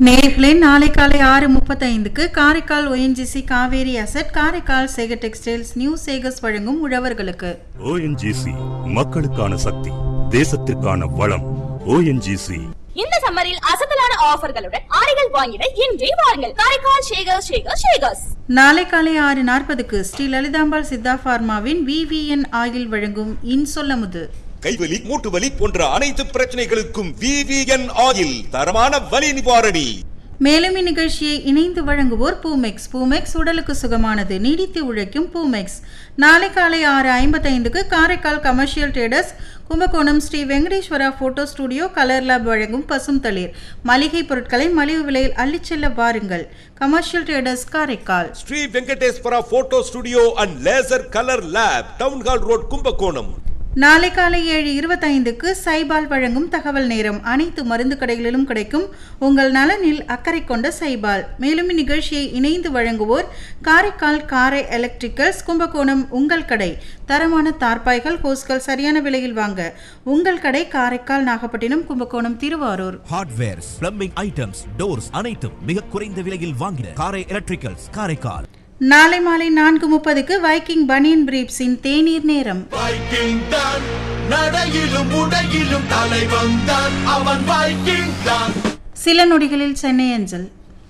நேர்களே நாளை காலை ஆறு முப்பத்தைந்துக்கு Karaikal ONGC Kaveri asset Karaikal Sekar textiles new Sekars வழங்கும் உழவர்களுக்கு ஓஎன்ஜிசி மக்களுக்கான சக்தி தேசத்திற்கான வளம் ஓஎன்ஜிசி இந்த சம்மரில் அசத்தலான ஆஃபர்களுடன் ஆடைகள் வாங்கிட இன்றே வாருங்கள் காரைக்கால் ஷேகர் ஷேகர் ஷேகர்ஸ் நாளை காலை ஆறு நாற்பதுக்கு ஸ்ரீ லலிதாம்பாள் சித்தா பார்மாவின் விவிஎன் ஆயில் வழங்கும் இன்சொல்லமுது கைவலி மூட்டு வலி போன்ற அனைத்து பிரச்சனைகளுக்கும் விவிஎன் ஆயில் தரமான வலி நிவாரணி மேலும் இந்நிகழ்ச்சியை இணைந்து வழங்குவோர் பூமெக்ஸ் பூமெக்ஸ் உடலுக்கு சுகமானது நீடித்து உழைக்கும் பூமெக்ஸ் நாளை காலை ஆறு ஐம்பத்தைந்துக்கு Karaikal commercial traders Kumbakonam Sri Venkateswara photo studio colour lab வழங்கும் பசும் தளிர் மளிகை பொருட்களை மலிவு விலையில் அள்ளிச் செல்ல வாருங்கள் commercial traders Karaikal Sri Venkateswara photo studio and laser colour lab town hall road Kumbakonam நாளை காலை ஏழு இருபத்தைந்துக்கு சைபால் வழங்கும் தகவல் நேரம் அனைத்து மருந்து கடைகளிலும் கிடைக்கும் உங்கள் நலனில் அக்கறை கொண்ட சைபால் மேலும் இந்நிகழ்ச்சியை இணைந்து வழங்குவோர் காரைக்கால் காரை எலக்ட்ரிக்கல்ஸ் கும்பகோணம் உங்கள் கடை தரமான தார்பாய்கள் ஹோஸ்கள் சரியான விலையில் வாங்க உங்கள் கடை Karaikal Nagapattinam Kumbakonam Thiruvarur hardwares plumbing items doors அனைத்தும் மிக குறைந்த விலையில் வாங்கின காரை எலக்ட்ரிக்கல்ஸ் காரைக்கால் நாளை மாலை நான்கு முப்பதுக்கு வைக்கிங் பனியன் பிரீப்ஸின் தேநீர் நேரம் வைக்கிங் தான் நடையிலும் உடையிலும் தலைவன் தான் அவன் வைக்கிங் தான் சில நொடிகளில் சென்னை அஞ்சல்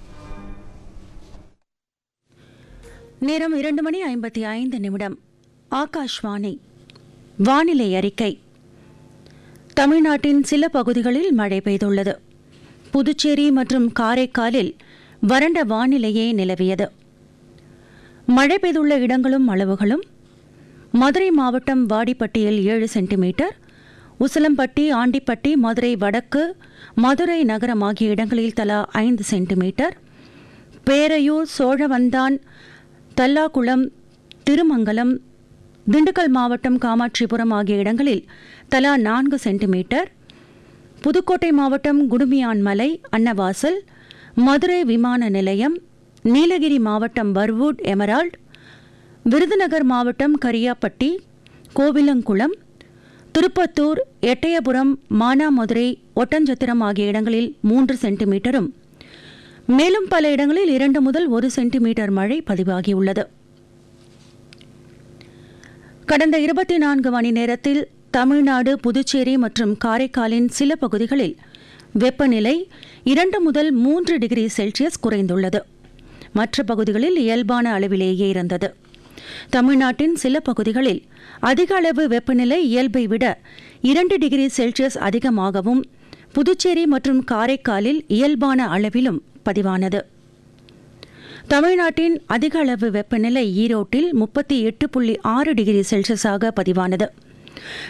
நேரம் இரண்டு மணி ஐம்பத்தி ஐந்து நிமிடம் ஆகாஷ்வாணி வானிலை அறிக்கை தமிழ்நாட்டின் சில பகுதிகளில் மழை பெய்துள்ளது புதுச்சேரி மற்றும் காரைக்காலில் வறண்ட வானிலையே நிலவியது மழை பெய்துள்ள இடங்களும் அளவுகளும் மதுரை மாவட்டம் வாடிப்பட்டியில் ஏழு சென்டிமீட்டர் உசிலம்பட்டி ஆண்டிப்பட்டி மதுரை வடக்கு மதுரை நகரம் ஆகிய இடங்களில் தலா ஐந்து சென்டிமீட்டர் பேரையூர் சோழவந்தான் தல்லாகுளம் திருமங்கலம் திண்டுக்கல் மாவட்டம் காமாட்சிபுரம் ஆகிய இடங்களில் தலா நான்கு சென்டிமீட்டர் புதுக்கோட்டை மாவட்டம் குடுமியான்மலை அன்னவாசல் மதுரை விமான நிலையம் நீலகிரி மாவட்டம் பர்வூட் எமரால்ட் விருதுநகர் மாவட்டம் கரியாப்பட்டி கோவிலங்குளம் திருப்பத்தூர் எட்டயபுரம் மானாமதுரை ஒட்டஞ்சத்திரம் ஆகிய இடங்களில் மூன்று சென்டிமீட்டரும் மேலும் பல இடங்களில் இரண்டு முதல் ஒரு சென்டிமீட்டர் மழை பதிவாகியுள்ளது கடந்த இருபத்தி நான்கு மணி நேரத்தில் தமிழ்நாடு புதுச்சேரி மற்றும் காரைக்காலின் சில பகுதிகளில் வெப்பநிலை இரண்டு முதல் மூன்று டிகிரி செல்சியஸ் குறைந்துள்ளது மற்ற பகுதிகளில் இயல்பான அளவிலேயே இருந்தது தமிழ்நாட்டின் சில பகுதிகளில் அதிக அளவு வெப்பநிலை இயல்பை விட இரண்டு டிகிரி செல்சியஸ் அதிகமாகவும் புதுச்சேரி மற்றும் காரைக்காலில் இயல்பான அளவிலும் பதிவானது தமிழ்நாட்டின் அதிக அளவு வெப்பநிலை ஈரோட்டில் முப்பத்தி எட்டு புள்ளி ஆறு டிகிரி செல்சியஸாக பதிவானது